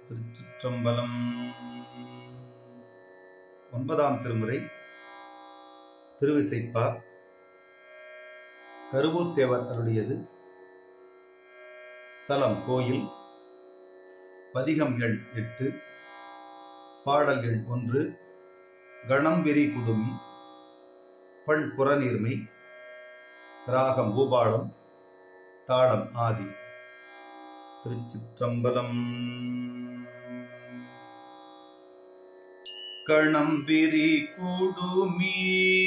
திருச்சிற்றம்பலம் ஒன்பதாம் திருமுறை திருவிசைப்பா கருவூர் தேவர் அருளியது தலம் கோயில் பதிகம் எண் எட்டு பாடல் எண் ஒன்று கணம்பிரி குடுமி பண் புறநீர்மை ராகம் பூபாலம் தாளம் ஆதி திருச்சிற்றம்பலம் கணம்பிரி குடுமி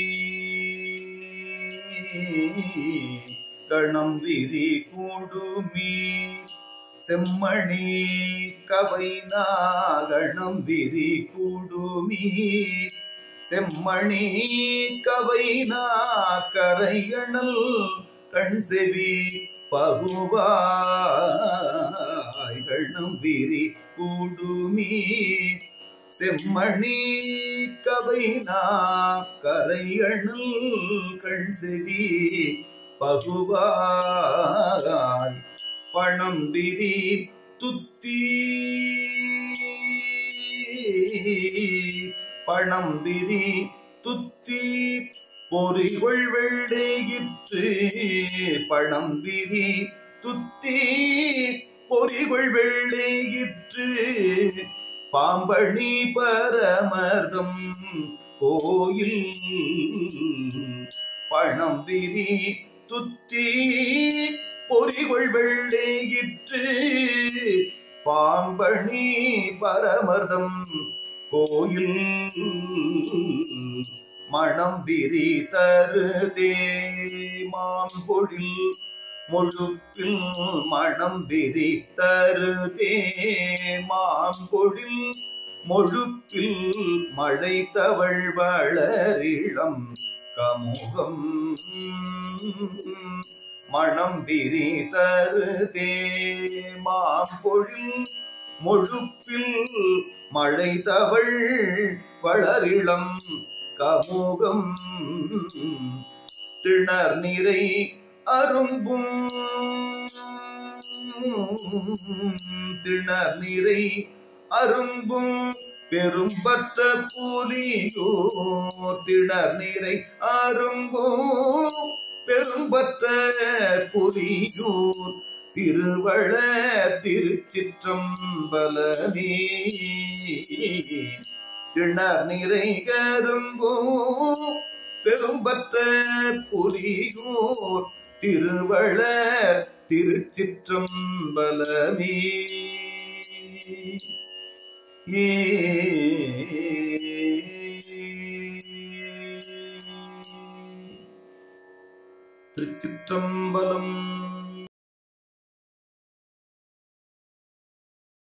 கணம்பிரி குடுமி செம்மணி கவைனா கணம்பிரி குடுமி செம்மணி கவைனா கரையணல் கண் செவி பகுவாய்கள் நம்பிரி கூடுமி செம்மணி கவைனா கரையணல் கண் செவி பகுவாய் பணம்பிரி துத்தி பணம்பிரி துத்தி பொறிகொள் வெள்ளையிற்று பணம்பிரி துத்தி பொறிகொள் வெள்ளையிற்று பாம்பணி பரமர்தம் கோயில் பணம்பிரி துத்தி பொறிகொள் வெள்ளையிற்று பாம்பணி பரமர்தம் கோயில் மணம் விரி தருதே மாம்பொழில் முழுப்பில் மணம் விரி தருதே மாம்பொழில் முழுப்பில் மழை தவழ் வளரிளம் கமுகம் மணம் விரி தருதே மாம்பொழில் முழுப்பில் மழை தவள் வளரிளம் கமுகம் திணர் நிறை அரும்பும் திணர் நிறை அரும்பும் பெரும்பற்ற புலியோர் திணர் நிறை அரும்பும் பெரும்பற்ற புலியூர் திருவள திருச்சிற்றம்பலமே திணர் நிறை கரும்போ பெரும்பற்ற புரியூர் திருவள திருச்சிற்றம்பலமே ஏ திருச்சிற்றம்பலம்